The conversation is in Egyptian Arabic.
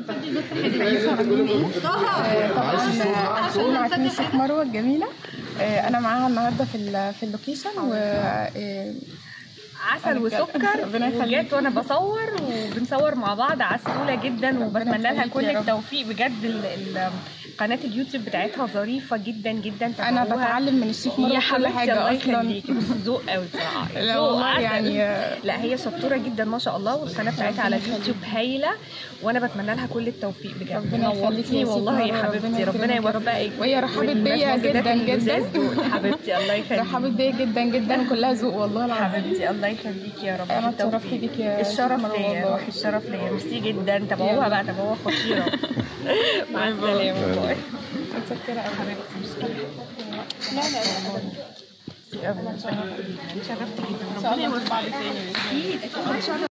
آه، طبعا احنا عارفين الشيخ مروه الجميله آه، انا معاها النهارده في ال- في اللوكيشن و آه، عسل وسكر ربنا يخليك. وجت وانا بصور وبنصور مع بعض عسوله جدا وبتمنى لها يخليك كل يا رب. التوفيق بجد ال- ال- قناه اليوتيوب بتاعتها ظريفه جدا جدا انا تابعوها. بتعلم من الشيخ مروه يا كل حبيبتي حاجه الله اصلا يخليكي بس ذوق قوي بصراحه لا ذوق والله عسل. يعني آه، لا هي شطوره جدا ما شاء الله والقناه بتاعتها على اليوتيوب هايله وانا بتمنى لها كل التوفيق بجد ربنا يخليكي نورتيني يا ست والله يا مروة، حبيبتي ربنا يكرمك يا رب. يوفقك وهي رحبت والناس بيا والجدات جدا اللذاذ جدا دول. حبيبتي الله يخليكي رحبت بيا جدا جدا كلها ذوق والله العظيم حبيبتي الله يخليكي يا رب أنا بالتوفيق. اتشرفت بيك يا الشرف شيخ مروة ليا والله. روحي الشرف ليا ميرسي جدا تابعوها بقى تابعوها خطيره مع السلامه باي متشكره قوي حبيبتي لا لا لا اتشرفت جدا ان شاء الله نشوف بعض تاني اكيد اكيد